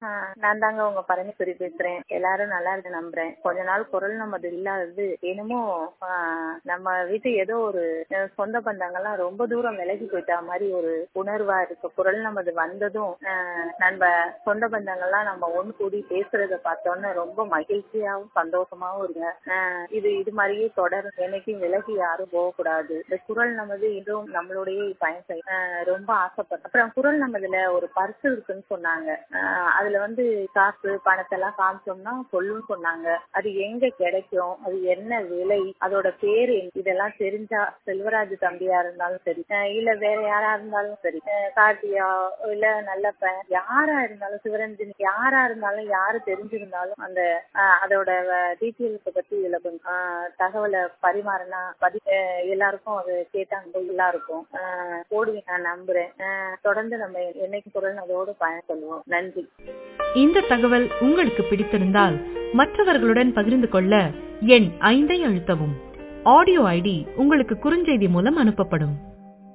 ஆஹ் நான் தாங்க உங்க பரமேஸ்வரி பேசுறேன் எல்லாரும் நல்லா இருக்கு நம்புறேன் கொஞ்ச நாள் குரல் நமது இல்லாதது என்னமோ ஆஹ் நம்ம வீட்டு ஏதோ ஒரு அஹ் சொந்த பந்தங்கள்லாம் ரொம்ப தூரம் விலகி போயிட்டா மாதிரி ஒரு உணர்வா இருக்கு குரல் நமது வந்ததும் ஆஹ் நம்ம சொந்த பந்தங்கள்லாம் நம்ம ஒண்ணு கூடி பேசுறத பார்த்தோன்னே ரொம்ப மகிழ்ச்சியாவும் சந்தோஷமாவும் இருங்க ஆஹ் இது இது மாதிரியே தொடரும் என்னைக்கும் விலகி யாரும் போகக்கூடாது இந்த குரல் நமது இதுவும் நம்மளுடைய பயன் செய்ய ஆஹ் ரொம்ப ஆசைப்பட்டேன் அப்புறம் குரல் நமதுல ஒரு பரிசு இருக்குன்னு சொன்னாங்க ஆஹ் அதுல வந்து காசு பணத்தை எல்லாம் காமிச்சோம்னா சொல்லுன்னு சொன்னாங்க அது எங்க கிடைக்கும் அது என்ன விலை அதோட பேரு என்ன? இதெல்லாம் தெரிஞ்சா செல்வராஜ் தம்பியா இருந்தாலும் சரி ஆஹ் இல்ல வேற யாரா இருந்தாலும் சரி ஆஹ் கார்த்தியா இல்ல நல்லப்ப யாரா இருந்தாலும் சிவரஞ்சனி யாரா இருந்தாலும் யாரு தெரிஞ்சிருந்தாலும் அந்த ஆஹ் அதோட டீட்டெயில்ஸ் பத்தி இதுல கொஞ்சம் ஆஹ் தகவலை பரிமாறினா பதி ஆஹ் எல்லாருக்கும் அது கேட்டாங்க நல்லா இருக்கும் ஆஹ் போடுவேன் நான் நம்புறேன் ஆஹ் தொடர்ந்து நம்ம என்னைக்கு குரல் அதோட பயன் சொல்லுவோம் நன்றி இந்த தகவல் உங்களுக்கு பிடித்திருந்தால் மற்றவர்களுடன் பகிர்ந்து கொள்ள எண் ஐந்தை அழுத்தவும் ஆடியோ ஐடி உங்களுக்கு குறுஞ்செய்தி மூலம் அனுப்பப்படும்